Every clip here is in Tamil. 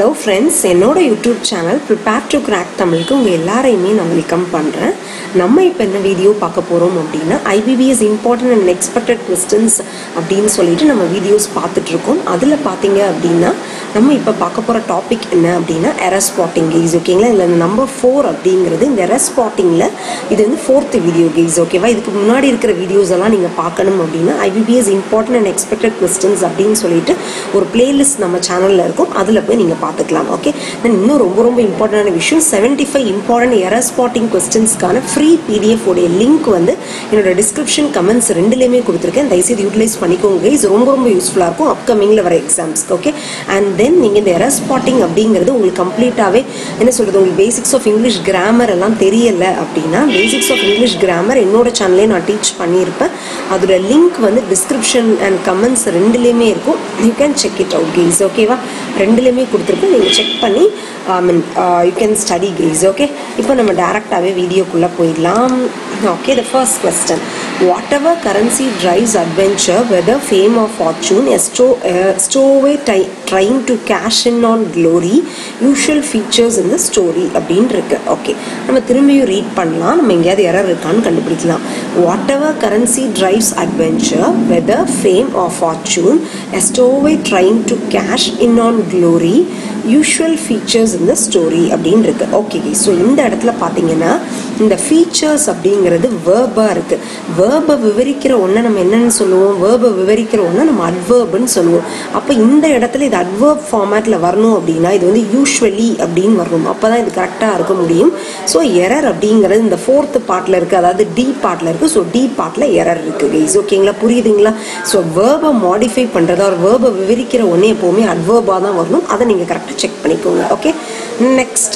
ஹலோ ஃப்ரெண்ட்ஸ் என்னோட YouTube channel prepare to crack தமிழுக்கு உங்கள் எல்லாரையுமே நான் வெல்கம் பண்ணுறேன் நம்ம இப்போ என்ன வீடியோ பார்க்க போகிறோம் அப்படின்னா IBPS important and expected questions அப்படின்னு சொல்லிட்டு நம்ம வீடியோஸ் பார்த்துட்ருக்கோம் அதில் பார்த்தீங்க அப்படின்னா நம்ம இப்போ பார்க்க போகிற டாபிக் என்ன அப்படின்னா எரர் ஸ்பாட்டிங் கேஸ் ஓகேங்களா இதில் நம்பர் ஃபோர் அப்படிங்கிறது இந்த எரர் ஸ்பாட்டிங்கில் இது வந்து ஃபோர்த்து வீடியோ கேஸ் ஓகேவா இதுக்கு முன்னாடி இருக்கிற வீடியோஸ் எல்லாம் நீங்கள் பார்க்கணும் அப்படின்னா IBPS important and expected questions அப்படின்னு சொல்லிட்டு ஒரு பிளேலிஸ்ட் நம்ம சேனலில் இருக்கும் அதில் போய் நீங்கள் பார்த்துக்கலாம் ஓகே தென் இன்னும் ரொம்ப ரொம்ப இம்பார்ட்டண்டான விஷயம் seventy five important error spotting கொஸ்டின்ஸ்க்கான ஃப்ரீ பிடிஎஃப் உடைய லிங்க் வந்து என்னோட டிஸ்கிரிப்ஷன் கமெண்ட்ஸ் ரெண்டுலேயுமே கொடுத்துருக்கேன் தயவுசெய்து யூட்டிலைஸ் பண்ணிக்கோங்க இது ரொம்ப ரொம்ப யூஸ்ஃபுல்லாக இருக்கும் அப்கமிங்கில் வர எக்ஸாம்ஸ்க்கு ஓகே அண்ட் தென் நீங்கள் இந்த எரர் ஸ்பாட்டிங் அப்படிங்கிறது உங்களுக்கு கம்ப்ளீட்டாகவே என்ன சொல்கிறது உங்களுக்கு பேசிக்ஸ் ஆஃப் இங்கிலீஷ் கிராமர் எல்லாம் தெரியல அப்படின்னா பேசிக்ஸ் ஆஃப் இங்கிலீஷ் கிராமர் என்னோட சேனல்லே நான் டீச் பண்ணியிருப்பேன் அதோட லிங்க் வந்து டிஸ்கிரிப்ஷன் அண்ட் கமெண்ட்ஸ் ரெண்டுலேயுமே இருக்கும் you can check it out guys ஓகேவா ரெண்டுலேயுமே கொடுத்துருப்பேன் நீங்கள் செக் பண்ணி I mean you can study guys okay இப்போ நம்ம டேரெக்டாகவே வீடியோக்குள்ளே போயிடலாம் okay the first question whatever currency drives adventure whether fame of fortune stow stowaway டை trying to cash in on glory usual features இந்த ஸ்டோரி அப்படின்னு இருக்கு ஓகே நம்ம திரும்பியும் ரீட் பண்ணலாம் நம்ம எங்கேயாவது எரர் இருக்கான்னு கண்டுபிடிக்கலாம் whatever currency drives adventure whether fame of fortune stowaway trying to cash in on glory usual features இந்த ஸ்டோரி அப்படின்னு இருக்கு ஓகே ஸோ இந்த இடத்துல பார்த்தீங்கன்னா இந்த ஃபீச்சர்ஸ் அப்படிங்கிறது வேர்பாக இருக்கு வேர்பை விவரிக்கிற ஒன்றை நம்ம என்னன்னு சொல்லுவோம் வேர்பை விவரிக்கிற ஒன்றை நம்ம அட்வேர்ப்னு சொல்லுவோம் அப்போ இந்த இடத்துல இது அட்வேர்ப் ஃபார்மேட்டில் வரணும் அப்படின்னா இது வந்து யூஸ்வலி அப்படின்னு வரணும் அப்போ தான் இது கரெக்டாக இருக்க முடியும் ஸோ எரர் அப்படிங்கிறது இந்த ஃபோர்த்து பார்ட்டில் இருக்குது அதாவது டி பார்ட்டில் இருக்குது ஸோ டி பார்ட்டில் எரர் இருக்குது கைஸ் ஓகேங்களா புரியுதுங்களா ஸோ வேர்பை மாடிஃபை பண்ணுறது ஒரு வேர்பை விவரிக்கிற ஒன்றே எப்போவுமே அட்வேர்பாக தான் வரணும் அதை நீங்கள் கரெக்டாக செக் பண்ணிக்கோங்க okay next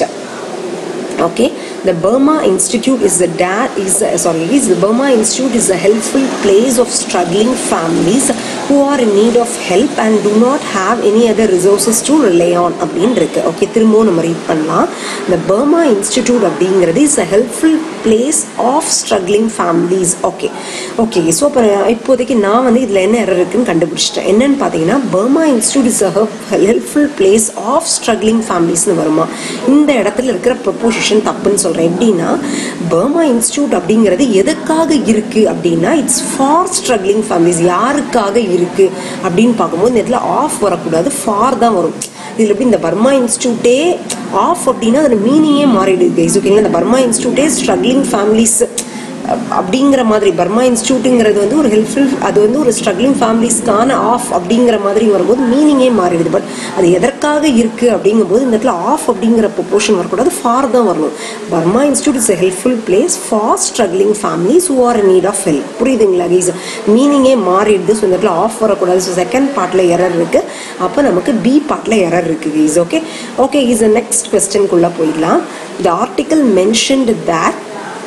okay the burma institute is the dad is the, sorry is the burma institute is a helpful place of struggling families who are in need of help and do not have any other resources to rely on அப்படின்னு இருக்கு ஓகே திரும்பவும் நம்ம ரீட் பண்ணலாம் the burma institute அப்படிங்கிறது is a helpful place of struggling families okay okay so இப்போ இப்போதைக்கு நான் வந்து இதில் என்ன எரர் இருக்குன்னு கண்டுபிடிச்சிட்டேன் என்னன்னு பார்த்தீங்கன்னா Burma institute is a helpful place of struggling ஃபேமிலிஸ்னு வருமா இந்த இடத்துல இருக்கிற ப்ரொப்போசிஷன் தப்புன்னு சொல்கிறேன் எப்படின்னா பர்மா இன்ஸ்டியூட் அப்படிங்கிறது எதுக்காக இருக்குது அப்படின்னா இட்ஸ் ஃபார் ஸ்ட்ரகிளிங் ஃபேமிலிஸ் யாருக்காக இருக்குது அப்படின்னு பார்க்கும்போது இந்த இடத்துல ஆஃப் வரக்கூடாது ஃபார் தான் வரும் இதில் எப்படி இந்த பர்மா இன்ஸ்டியூட்டே ஆஃப் அப்படின்னா அதோட மீனிங்கே மாறிடுது கைஸ் ஓகேங்களா இந்த பர்மா இன்ஸ்டியூட்டே ஸ்ட்ரகிளிங் ஃபேமிலிஸ் அப்படிங்கிற மாதிரி பர்மா இன்ஸ்டியூட்டுங்கிறது வந்து ஒரு ஹெல்ப்ஃபுல் அது வந்து ஒரு ஸ்ட்ரகிளிங் ஃபேமிலிஸ்க்கான ஆஃப் அப்படிங்கிற மாதிரி வரும்போது மீனிங்கே மாறிடுது பட் அது எதற்காக இருக்குது அப்படிங்கும்போது இந்த இடத்துல ஆஃப் அப்படிங்கிற ப்ரொபோர்ஷன் வரக்கூடாது ஃபார் தான் வரணும் Burma institute is a helpful place for struggling families who are need of help புரியுதுங்களா கீஸ் மீனிங்கே மாறிடுது ஸோ இந்த இடத்துல ஆஃப் வரக்கூடாது ஸோ செகண்ட் பார்ட்டில் எரர் இருக்குது அப்போ நமக்கு பி பார்ட்டில் எரர் இருக்குது guys okay okay is next கொஸ்டின்குள்ளே போயிடலாம் the article mentioned that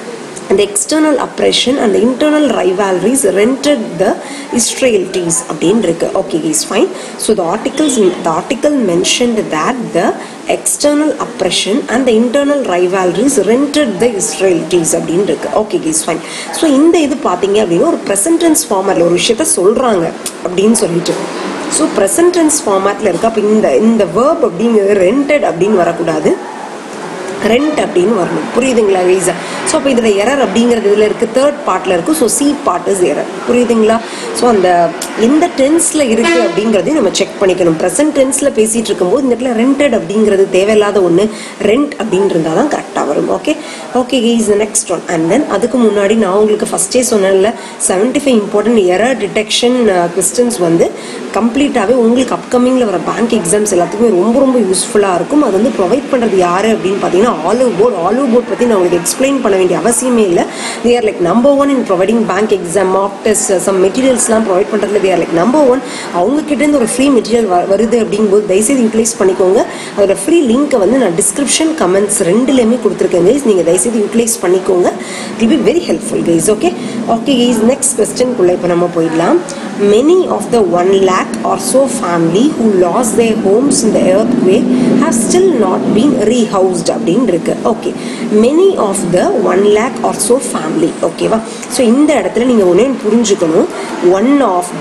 the external oppression and the internal rivalries rented the Israelites அப்படின்னு இருக்கு okay is fine so the articles the article mentioned that the external oppression and the internal rivalries rented the Israelites அப்படின்னு இருக்கு okay is fine so இந்த இது பார்த்தீங்க அப்படின்னா ஒரு present tense ஃபார்மேட்டில் ஒரு விஷயத்த சொல்கிறாங்க அப்படின்னு சொல்லிட்டு ஸோ ப்ரெசன்ட் டென்ஸ் ஃபார்மேட்டில் இருக்கு அப்போ இந்த இந்த வேர்ப் அப்படிங்கிறது ரெண்டட் அப்படின்னு வரக்கூடாது ரெண்ட் அப்படின்னு வரணும் புரியுதுங்களா ரீசன் ஸோ அப்போ இதில் எரர் அப்படிங்கிறது இதில் இருக்குது தேர்ட் பார்ட்டில் இருக்குது so C part is error புரியுதுங்களா ஸோ அந்த எந்த டென்ஸில் இருக்குது அப்படிங்கிறதையும் நம்ம செக் பண்ணிக்கணும் ப்ரெசன்ட் டென்ஸில் பேசிகிட்டு இருக்கும்போது இந்த இடத்துல ரெண்டட் அப்படிங்கிறது தேவையில்லாத ஒன்று ரெண்ட் அப்படின்னு இருந்தால் தான் கரெக்டாக வரும் okay okay is next one and then அதுக்கு முன்னாடி நான் உங்களுக்கு ஃபஸ்ட்டே சொன்னேன்ல seventy five important error detection questions வந்து கம்ப்ளீட்டாகவே உங்களுக்கு அப்கமிங்கில் வர பேங்க் எக்ஸாம்ஸ் எல்லாத்துக்குமே ரொம்ப ரொம்ப யூஸ்ஃபுல்லாக இருக்கும் அது வந்து ப்ரொவைட் பண்ணுறது யார் அப்படின்னு பார்த்தீங்கன்னா ஆலிவ் போர்ட் ஆலிவ் போர்ட் பற்றி நான் உங்களுக்கு எக்ஸ்பிளைன் பண்ண வேண்டிய அவசியமே இல்லை they are like number one in providing bank exam mock test some மெட்டீரியல்ஸ்லாம் ப்ரொவைட் பண்ணுறதுல they are like number one அவங்க கிட்டேருந்து ஒரு ஃப்ரீ மெட்டீரியல் வருது அப்படிங்கும்போது தயவுசெய்து யூட்டிலைஸ் பண்ணிக்கோங்க அதோட ஃப்ரீ லிங்க்கை வந்து நான் டிஸ்கிரிப்ஷன் கமெண்ட்ஸ் ரெண்டுலேயுமே கொடுத்துருக்கேன் கைஸ் நீங்கள் தயவுசெய்து யூட்டிலைஸ் பண்ணிக்கோங்க it be very helpful guys okay okay guys next கொஸ்டின்குள்ளே இப்போ நம்ம போயிடலாம் many of the one lake are so family who lost their homes in the earthquake have still not been rehoused அப்படின்னு இருக்கு okay many of the one lake are so family ஓகேவா ஸோ இந்த இடத்துல நீங்கள் ஒன்று புரிஞ்சுக்கணும் ஒன் ஆஃப் த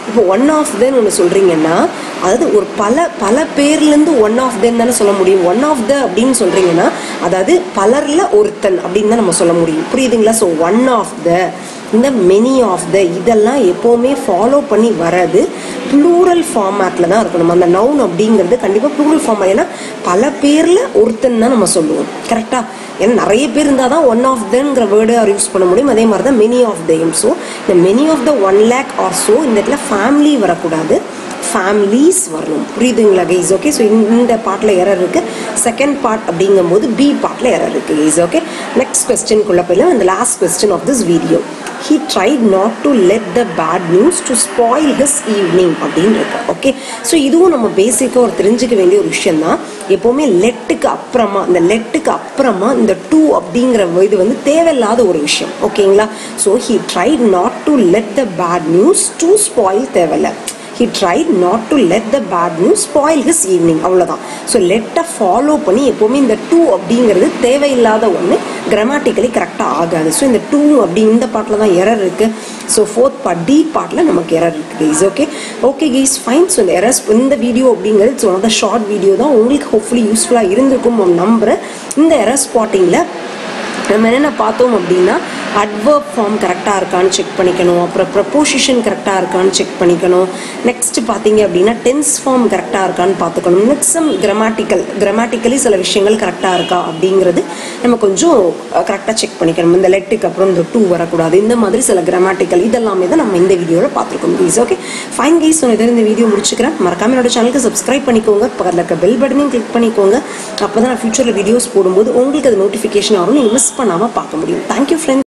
இப்போ ஒன் ஆஃப் தென் ஒன்று சொல்கிறீங்கன்னா அதாவது ஒரு பல பல பேர்லேருந்து ஒன் ஆஃப் தென் தானே சொல்ல முடியும் ஒன் ஆஃப் த அப்படின்னு சொல்கிறீங்கன்னா அதாவது பலரில் ஒருத்தன் அப்படின்னு தான் நம்ம சொல்ல முடியும் புரியுதுங்களா ஸோ ஒன் ஆஃப் த இந்த மெனி ஆஃப் த இதெல்லாம் எப்போவுமே ஃபாலோ பண்ணி வர்றது ப்ளூரல் ஃபார்மேட்டில் தான் இருக்கணும் அந்த நவுன் அப்படிங்கிறது கண்டிப்பாக ப்ளூரல் ஃபார்ம் ஏன்னா பல பேரில் ஒருத்தன் தான் நம்ம சொல்லுவோம் கரெக்டாக ஏன்னா நிறைய பேர் இருந்தால் தான் ஒன் ஆஃப் தென்ங்கிற வேர்டு யூஸ் பண்ண முடியும் அதே மாதிரி தான் மெனி ஆஃப் தெம் ஸோ இந்த many of the one lake are so இந்த இடத்துல ஃபேமிலி வரக்கூடாது ஃபேமிலிஸ் வரணும் புரியுதுங்களா கைஸ் ஓகே ஸோ இந்த பார்ட்டில் எரர் இருக்குது செகண்ட் பார்ட் அப்படிங்கும்போது பி பார்ட்டில் எரர் இருக்குது கைஸ் ஓகே நெக்ஸ்ட் கொஸ்டின்குள்ளே போயிடலாம் இந்த last question of this video he tried not to let the bad news to spoil his evening அப்படின்னு இருக்கு ஓகே ஸோ இதுவும் நம்ம பேசிக்காக ஒரு தெரிஞ்சுக்க வேண்டிய ஒரு விஷயம் தான் எப்போவுமே லெட்டுக்கு அப்புறமா இந்த லெட்டுக்கு அப்புறமா இந்த டூ அப்படிங்கிற இது வந்து தேவையில்லாத ஒரு விஷயம் ஓகேங்களா so he tried not to let the bad news to spoil தேவையில்லை he tried not to let the bad news spoil his evening அவ்வளோதான் ஸோ லெட்டை ஃபாலோ பண்ணி எப்போவுமே இந்த டூ அப்படிங்கிறது தேவையில்லாத ஒன்று கிராமட்டிக்கலி கரெக்டாக ஆகாது ஸோ இந்த டூ அப்படி இந்த பாட்டில் தான் எரர் இருக்குது ஸோ ஃபோர்த் பார்ட் டி பார்ட்டில் நமக்கு எரர் இருக்குது guys okay okay guys fine so இந்த எரர்ஸ் இந்த வீடியோ அப்படிங்கிறது ஸோ அந்த ஷார்ட் வீடியோ தான் உங்களுக்கு ஹோப்ஃபுல்லி யூஸ்ஃபுல்லாக இருந்திருக்கும் நம்புகிறேன் இந்த எரர் ஸ்பாட்டிங்கில் நம்ம என்னென்ன பார்த்தோம் அப்படின்னா அட்வர்ப் ஃபார்ம் கரெக்டாக இருக்கான்னு செக் பண்ணிக்கணும் அப்புறம் ப்ரப்போசிஷன் கரெக்டாக இருக்கான்னு செக் பண்ணிக்கணும் நெக்ஸ்ட் பார்த்தீங்க அப்படின்னா டென்ஸ் ஃபார்ம் கரெக்டாக இருக்கான்னு பார்த்துக்கணும் நெக்ஸ்ட் சம் கிராமட்டிக்கல் கிராமட்டிக்கலி சில விஷயங்கள் கரெக்டாக இருக்கா அப்படிங்கிறது நம்ம கொஞ்சம் கரெக்டாக செக் பண்ணிக்கணும் இந்த லெட்டுக்கு அப்புறம் இந்த டூ வரக்கூடாது இந்த மாதிரி சில கிராமட்டிக்கல் இதெல்லாமே தான் நம்ம இந்த வீடியோவில் பார்த்துருக்கோம் ப்ளீஸ் ஓகே ஃபைன் கைஸ் நான் இந்த வீடியோ முடிச்சுக்கிறேன் மறக்காம என்னோட சேனலுக்கு சப்ஸ்கிரைப் பண்ணிக்கோங்க பக்கத்தில் இருக்க பெல் பட்டனையும் கிளிக் பண்ணிக்கோங்க அப்போ தான் நான் ஃபியூச்சரில் வீடியோஸ் போடும்போது உங்களுக்கு அது நோட்டிஃபிகேஷன் வரும் நீங்கள் மிஸ் பண்ணாமல் பார்க்க முடியும் தேங்க்யூ ஃப்ரெண்ட்ஸ்